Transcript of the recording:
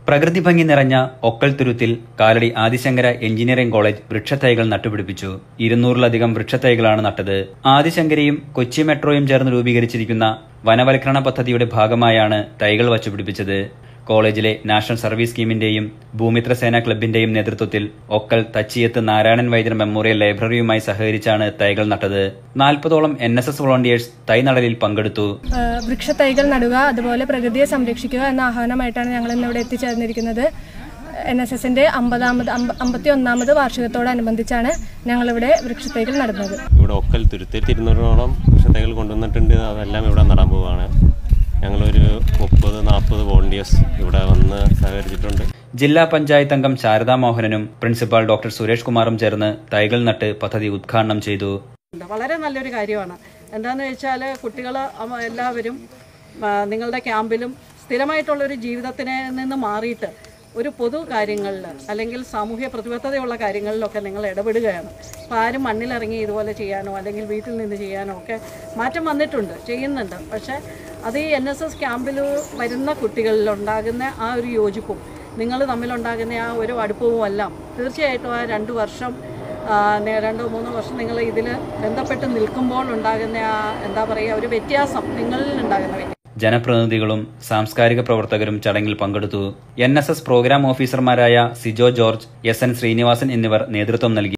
പ്രകൃതി ഭംഗി നിറഞ്ഞ ഒക്കൽ തുരുത്തിൽ കാലടി ആദിശങ്കര എഞ്ചിനീയറിംഗ് കോളേജ് വൃക്ഷത്തൈകൾ നട്ടുപിടിപ്പിച്ചു ഇരുന്നൂറിലധികം വൃക്ഷത്തൈകളാണ് നട്ടത് ആദിശങ്കരയും കൊച്ചി മെട്രോയും ചേർന്ന് രൂപീകരിച്ചിരിക്കുന്ന വനവൽക്കരണ പദ്ധതിയുടെ ഭാഗമായാണ് തൈകൾ വച്ചുപിടിപ്പിച്ചത് കോളേജിലെ നാഷണൽ സർവീസ് സ്കീമിന്റെയും ഭൂമിത്ര സേന ക്ലബിന്റെയും നേതൃത്വത്തിൽ ഒക്കൽ തച്ചിയത്ത് നാരായണൻ വൈദ്യർ മെമ്മോറിയൽ ലൈബ്രറിയുമായി സഹകരിച്ചാണ് തൈകൾ നട്ടത് നാൽപ്പതോളം എൻ എസ് എസ് വോളണ്ടിയേഴ്സ് തൈ നടലിൽ പങ്കെടുത്തു ഏഹ് വൃക്ഷത്തൈകൾ നടുക അതുപോലെ പ്രകൃതിയെ സംരക്ഷിക്കുക എന്ന ആഹ്വാനമായിട്ടാണ് ഞങ്ങൾ ഇന്ന് ഇവിടെ എത്തിച്ചേർന്നിരിക്കുന്നത് എൻ എസ് എസിന്റെ അമ്പതാമത് അമ്പത്തി ഒന്നാമത് വാർഷികത്തോടനുബന്ധിച്ചാണ് ഞങ്ങളിവിടെ വൃക്ഷത്തൈകൾ നടുന്നത് ഇവിടെ ഒക്കൽ തുരുത്തിൽ ഇരുന്നൂറോളം വൃക്ഷത്തൈകൾ കൊണ്ടുവന്നിട്ടുണ്ട് അതെല്ലാം ഇവിടെ നടാൻ പോവുകയാണ് ഞങ്ങളൊരു മുപ്പത് നാൽപ്പത് വോളണ്ടിയേഴ്സ് ഇവിടെ വന്ന് സഹകരിച്ചിട്ടുണ്ട് ജില്ലാ പഞ്ചായത്ത് അംഗം ശാരദാ മോഹനനും പ്രിൻസിപ്പാൾ ഡോക്ടർ സുരേഷ് കുമാറും ചേർന്ന് തൈകൾ നട്ട് പദ്ധതി ഉദ്ഘാടനം ചെയ്തു ഉണ്ട്. വളരെ നല്ലൊരു കാര്യമാണ് എന്താണെന്ന് വെച്ചാൽ കുട്ടികൾ എല്ലാവരും ആ, നിങ്ങളുടെ ക്യാമ്പിലും സ്ഥിരമായിട്ടുള്ളൊരു ജീവിതത്തിനെ നിന്ന് മാറിയിട്ട് ഒരു പൊതു കാര്യങ്ങളിൽ അല്ലെങ്കിൽ സാമൂഹ്യ പ്രതിബദ്ധതയുള്ള കാര്യങ്ങളിലൊക്കെ നിങ്ങൾ ഇടപെടുകയാണ് അപ്പോൾ ആരും മണ്ണിലിറങ്ങി ഇതുപോലെ ചെയ്യാനോ അല്ലെങ്കിൽ വീട്ടിൽ നിന്ന് ചെയ്യാനോ ഒക്കെ മാറ്റം വന്നിട്ടുണ്ട് ചെയ്യുന്നുണ്ട് പക്ഷേ അത് ഈ എൻ എസ് എസ് ക്യാമ്പിൽ വരുന്ന കുട്ടികളിൽ ഉണ്ടാകുന്ന ആ ഒരു യോജിപ്പും നിങ്ങൾ തമ്മിലുണ്ടാകുന്ന ആ ഒരു അടുപ്പവും എല്ലാം തീർച്ചയായിട്ടും ആ രണ്ട് വർഷം ആ, നെ- രണ്ടോ മൂന്നോ വർഷം നിങ്ങൾ ഇതിൽ ബന്ധപ്പെട്ട് നിൽക്കുമ്പോൾ ഉണ്ടാകുന്ന ആ എന്താ പറയുക ഒരു വ്യത്യാസം നിങ്ങളിൽ ഉണ്ടാകുന്ന വ്യത്യാസം ജനപ്രതിനിധികളും സാംസ്കാരിക പ്രവർത്തകരും ചടങ്ങിൽ പങ്കെടുത്തു എൻ എസ് എസ് പ്രോഗ്രാം ഓഫീസർമാരായ Sijo George S N Srinivasan എന്നിവർ നേതൃത്വം നൽകി